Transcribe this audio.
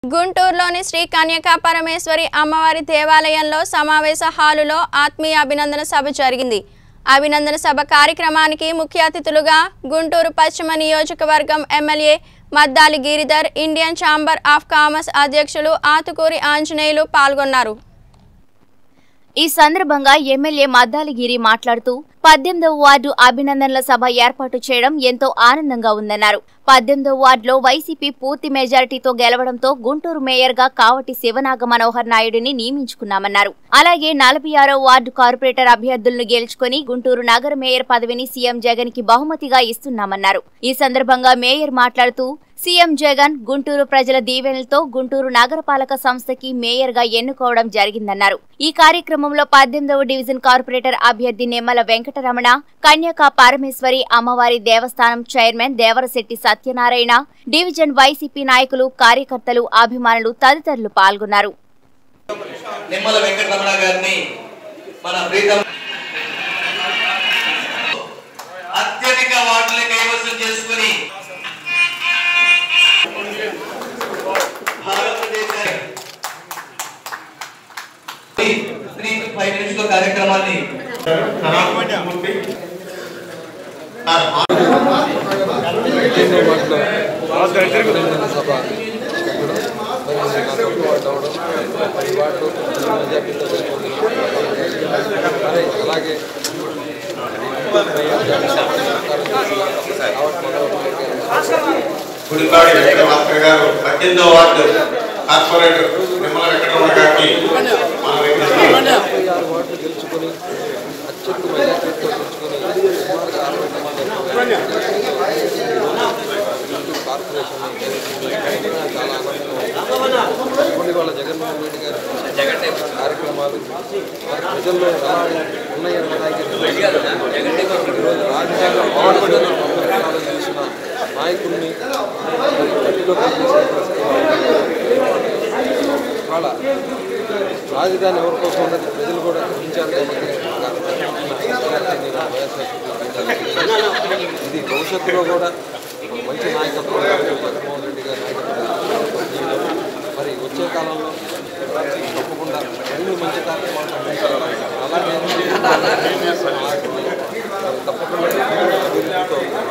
గుంటూరులోని శ్రీ కన్యకా పరమేశ్వరి అమ్మవారి దేవాలయంలో సమావేశ హాలులో ఆత్మీయ అభినందన సభ జరిగింది అభినందన సభ కార్యక్రమానికి ముఖ్య అతిథులుగా గుంటూరు పశ్చిమ నియోజకవర్గం MLA Maddali Giridhar Indian chamber of commerce అధ్యక్షులు ఆతుకూరి ఆంజనేయులు పాల్గొన్నారు ఈ సందర్భంగా ఎమ్మెల్యే మద్దాలిగిరి మాట్లాడుతూ పద్దెనిమిదవ వార్డు అభినందనల సభ ఏర్పాటు చేయడం ఎంతో ఆనందంగా ఉందన్నారు పద్దెనిమిదవ వార్డులో వైసీపీ పూర్తి మెజారిటీతో గెలవడంతో గుంటూరు మేయర్గా కావటి శివనాగ మనోహర్ నాయుడిని నియమించుకున్నామన్నారు అలాగే నలభై ఆరో వార్డు కార్పొరేటర్ అభ్యర్థులను గెలుచుకుని గుంటూరు నగర మేయర్ పదవిని సీఎం జగన్ కి బహుమతిగా ఇస్తున్నామన్నారు ఈ సందర్భంగా మేయర్ మాట్లాడుతూ సీఎం జగన్ గుంటూరు ప్రజల దీవెనలతో గుంటూరు నగరపాలక సంస్థకి మేయర్ గా ఎన్నుకోవడం జరిగిందన్నారు ఈ కార్యక్రమంలో పద్దెనిమిదవ డివిజన్ కార్పొరేటర్ అభ్యర్థి నిమ్మల వెంకటరమణ కన్యకా పరమేశ్వరి అమ్మవారి దేవస్థానం chairman Devarasetty Satyanarayana division YCP నాయకులు కార్యకర్తలు అభిమానులు తదితరులు పాల్గొన్నారు నిమ్మల వెంకటరమణ గారిని మన ప్రీతం అత్యధిక వార్డులు కైవసం చేసుకుని భారతదేశ త్రీ టు ఫైవ్ మినిట్స్ లో కార్యక్రమాన్ని అభినందన సభ పెట్టడం మరి నాకు అవార్డు అవ్వడం పది వార్డు మెజార్టీతో గెలుపొంది మరి అలాగే గుడిపాడి వెంకట భాస్కర్ గారు పద్దెనిమిదవ వార్డు కార్పొరేటర్ నిమ్మల వెంకటరమణ గారికి మన వెంకటరమణ ముప్పై ఆరు వార్డులు గెలుచుకొని అత్యంత మెజార్టీతో గెలుచుకొని సుమారుగా అరవై మంది గుంటూరు కార్పొరేషన్ చాలా ఆనందంగా ఉంది. ఇప్పటి వాళ్ళ జగన్మోహన్ రెడ్డి గారి కార్యక్రమాలు మరి ప్రజల్లో ఎలా ఉన్నాయన్న దానికి ఈరోజు రాజకీయాల్లో బాగుపడిన సంవత్సరాలు చేసిన నాయకుల్ని పార్టీలో వాళ్ళ రాజధాని ఎవరి కోసం ఉన్నది ప్రజలు కూడా గ్రహించారు కాబట్టి నేను వైఎస్ఆర్ ఇది భవిష్యత్తులో కూడా ఒక మంచి నాయకత్వం జగన్మోహన్ రెడ్డి గారి నాయకత్వం మరి వచ్చే కాలంలో తప్పకుండా అన్ని మంచి కార్యక్రమాలు అందించాలి అలాగే నాయకుల్ని మరి తప్పకుండా అభివృద్ధితో